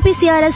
MOPCRS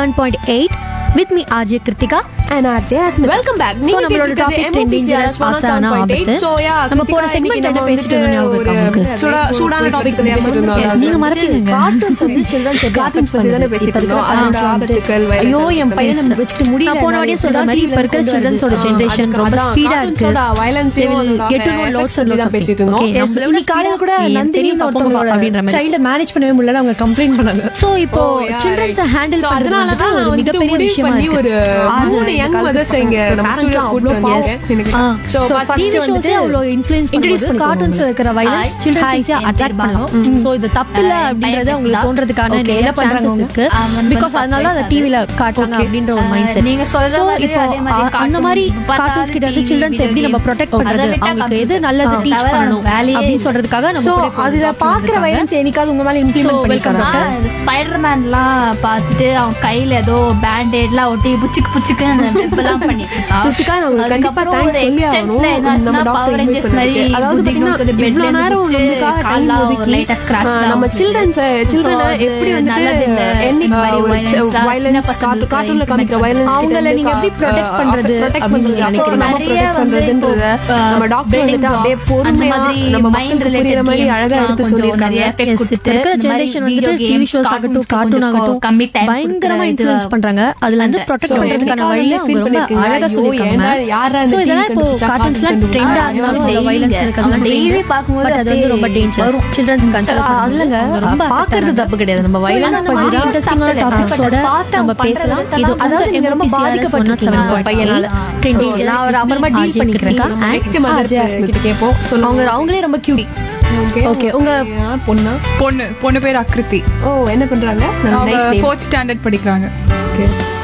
107.8 with me RJ Kritika. and RJ Asmit. Welcome back. So, நம்மளோட topic trending jealous ஆசான ஆபத்து. So, yeah, நம்ம போன Kiruthika, segment இன்னைக்கு என்ன நம்ம பேசிட்டு இருந்தோம் ஞாபகம் இருக்கா வந்துட்டு உங்களுக்கு? ஒரு சூடா- சூடான topic பத்தி பேசிட்டு இருந்தோம். Yes, நீங்க மறப்பீங்க. கார்ட்டூன்ஸ் வந்து சில்ட்ரன்ஸ் எப்படி Cartoons அஃபெக்ட் பத்தி தானே பண்ணுது பேசிட்டு இப்ப இருக்கிற இருந்தோம். அதோட parents வந்துட்டு, ஆபத்துக்கள், violence ஐயோ என் ஆபத்துக்கள். பையனை நம்ம வச்சுட்டு முடியல நான் போன வாட்டியே சொல்ற மாதிரி இப்ப இருக்கிற childrenஸோட generation ரொம்ப அதான், speed ஆ இருக்கு. cartoons ஓட violence They will அதோட get to know effects lots and பத்தி lots தான் of பேசிட்டு things. இருந்தோம். Okay, நம்மள விட இன்னைக்கு காலையில கூட speed ஆ நந்தினி தெரியும் ஒருத்தவங்களோட அப்படின்ற மாதிரி. சைல்ட மேனேஜ் பண்ணவே முடியல அவங்க கம்ப்ளைண்ட் பண்ணாங்க So, இப்போ Oh, yeah, children's right. handle So, பண்றது அதனால வந்துட்டு தான் ஒரு நான் வந்துட்டு மிகப்பெரிய முடிவு விஷயமா பண்ணி இருக்கு. ஒரு ஆறு மூணு young mothers இங்க நம்ம parents studio எல்லாம் கூட்டிட்டு அவ்வளோ வந்திருக்கேன். எனக்கு- ஆ. So, So, பாத்தீங்கன்னா first டிவி வந்துட்டு ஷோஸே அவ்வளோ இன்ஃப்ளூயன்ஸ் introduce பண்ணும்போது பண்ணிக்கோங்க கார்ட்டூன்ஸ்ல இருக்கிற வைலன்ஸ் Hi, சில்ட்ரன்ஸ் hi, ஈஸியா என் அட்ராக்ட் பேர் பண்ணலாம் பானு. ஸோ இது தப்பில்ல Uh, அப்படின்றத பையன் உங்களுக்கு தான். தோன்றதுக்கான Okay, நிறைய என்ன பண்றாங்க சான்சஸ் அவங்க? இருக்கு அவன் வந்து பிகாஸ் பத்து அதனால அந்த வயசு டிவில காட்டுறாங்க Okay. அப்படின்ற ஒரு Uh, மைண்ட் செட் நீங்க சொல்ற ஸோ மாதிரி இப்போ அதே மாதிரி அ- அந்த மாதிரி cartoon கார்ட்டூன்ஸ் கிட்ட வந்து பார்த்தாலும் சில்ட்ரன்ஸ் TV, எப்படி நம்ம video ப்ரொடெக்ட் game. பண்றது அதை விட்டா அவங்களுக்கு எது computer. நல்லது ஆ, டீச் தவிர பண்ணணும் வேலையே அப்படின்னு சொல்றதுக்காக நம்ம சோ கூட இப்போ அதுல doctor பாக்குற இருக்காங்க. வயலன்ஸ் என்னைக்காவது உங்க மேல இம்ப்ளிமெண்ட் So, welcome, பண்ணிருக்காங்க doctor. ஸ்பைடர் மேன்லாம் பார்த்துட்டு அவன் கையில ஏதோ பேண்டேட்லாம் ஒட்டி புச்சுக்கு புச்சுக்கு வெப்பெல்லாம் பண்ணிட்டு இருக்கான். கிருத்திகா, நான் உங்களுக்கு கண்டிப்பா அதுக்கப்புறம் thanks ஒரு சொல்லி extentல ஆகணும். என்னாச்சுன்னா நம்ம doctor Power invite Rangers மாதிரி பண்ணதுக்கு. அதாவது குதிக்கணும்னு சொல்லி பாத்தீங்கன்னா, bedல இவ்வளவு நேரம் இருந்து நமக்காக time கால்லாம் ஒரு ஒதுக்கி, light ஆ scratch ஆ, எல்லாம் நம்ம வந்துச்சு. children's, children So, அ அது எப்படி வந்துட்டு நல்லதில்ல. என்னைக்கு இந்த மாதிரி ஒரு violence எல்லாம் violence, சின்ன cartoon- பசங்களுக்கு cartoonல காமிக்கிற implement violence அவங்கள கிட்ட நீங்க இருந்து எப்படி protect கா- பண்றது protect அப்படின்னு பண்றது, நினைக்கிறீங்க? நம்ம நிறைய protect வந்து பண்றதுன்றத இப்போ, நம்ம doctor building வந்துட்டு அப்படியே blocks, அந்த பொறுமையா மாதிரி நம்ம mind மக்களுக்கு related புரியுற மாதிரி games அழகா எல்லாம் எடுத்து கொஞ்சம் சொல்லியிருக்காங்க நிறைய effect Yes, கொடுத்து, இப்ப இருக்கிற இந்த மாதிரி generation video வந்துட்டு games, TV shows ஆகட்டும், cartoons cartoon கொஞ்சம் ஆகட்டும், கம்மி time பயங்கரமா கொடுக்குற influence இது பண்றாங்க அதுல இருந்து பண்றேன். ப்ரொடெக்ட் So, பண்றதுக்கான என்னைக்காவது வழியை feel அவங்க ரொம்ப பண்ணிருக்கீங்களா? அழகா ஐயோ, சொல்லியிருக்காங்க ஏன்டா, யாரா இந்த ஸோ TV இதெல்லாம் இப்போ கண்டுபிடிச்சா கார்ட்டூன்ஸ்லாம் cartoon ட்ரெண்டா கண்டுபிடிச்சா? இருந்தாலும் அந்த daily வைலன்ஸ் ங்க. இருக்கிறதுலாம் daily daily பார்க்கும்போது பட் அது வந்து ரொம்ப அப்படியே டேஞ்சர் வரும். சில்ட்ரன்ஸ் கன்சல்ட் அதுலங்க ரொம்ப பாக்குறது தப்பு கிடையாது நம்ம வைலன்ஸ் அந்த மாதிரி பத்தி இன்ட்ரெஸ்டிங்கான தப்பு டாபிக்ஸோட கிடையாது. பார்த்து நம்ம அவன் பேசலாம் பண்றது இது தப்பு. அதாவது நீங்க ரொம்ப பாதிக்கப்பட்டிருக்கீங்க பையனால ட்ரெண்டிங் So, நான் ஒரு அப்புறமா டீல் பண்ணிக்கிறேன் Next mother கிட்ட கேட்போம் அவங்க அவங்களே ரொம்ப கியூட் ஓகே உங்க பொண்ணா பொண்ணு பொண்ணு பேர் அக்ருதி ஓ என்ன பண்றாங்க அவங்க நைஸ் நேம் ஃபோர்த் ஸ்டாண்டர்ட் படிக்கிறாங்க ஓகே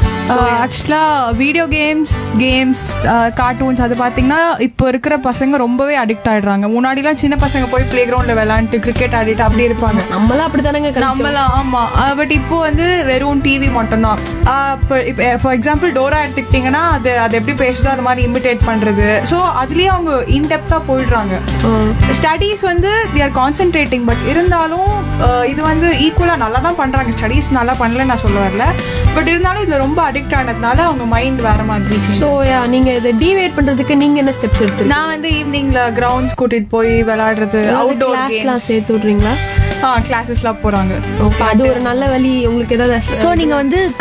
ஆக்சுவலாக வீடியோ கேம்ஸ் கேம்ஸ் கார்ட்டூன்ஸ் அது பார்த்தீங்கன்னா இப்போ இருக்கிற பசங்க ரொம்பவே அடிக்ட் ஆயிடுறாங்க முன்னாடிலாம் சின்ன பசங்க போய் ப்ளே கிரவுண்டில் விளாண்டுட்டு கிரிக்கெட் ஆடிட்டு அப்படி இருப்பாங்க நம்மளாம் அப்படிதானங்க கழிச்சோம். நம்மளாம் ஆமா பட் இப்போ வந்து வெறும் டிவி மட்டும்தான் இப்போ இப்போ ஃபார் எக்ஸாம்பிள் டோரா எடுத்துக்கிட்டிங்கன்னா அது அது எப்படி பேசுதோ அது மாதிரி இமிட்டேட் பண்றது ஸோ அதுலயே அவங்க இன்டெப்தா போயிடுறாங்க ஸ்டடீஸ் வந்து தி ஆர் கான்சென்ட்ரேட்டிங் பட் இருந்தாலும் அஹ், இது வந்து ஈக்குவலாக நல்லா தான் பண்றாங்க ஸ்டடீஸ் நல்லா பண்ணல நான் சொல்ல வரல பட் இருந்தாலும் இதுல ரொம்ப அடிக்ட் ஆனதுனால அவங்க மைண்ட் வேற மாதிரி change ஸோ நீங்க இதை டிவேட் பண்றதுக்கு நீங்க என்ன ஸ்டெப்ஸ் எடுத்து நான் வந்து ஈவினிங்ல கிரவுண்ட்ஸ் கூட்டிட்டு போய் விளையாடுறது அவுட்டோர் கிளாஸ்லாம் சேர்த்து விடுறீங்களா ஆ கிளாஸஸ்லாம் போறாங்க ஓகே அது ஒரு நல்ல வழி உங்களுக்கு ஏதாவது சோ நீங்க வந்து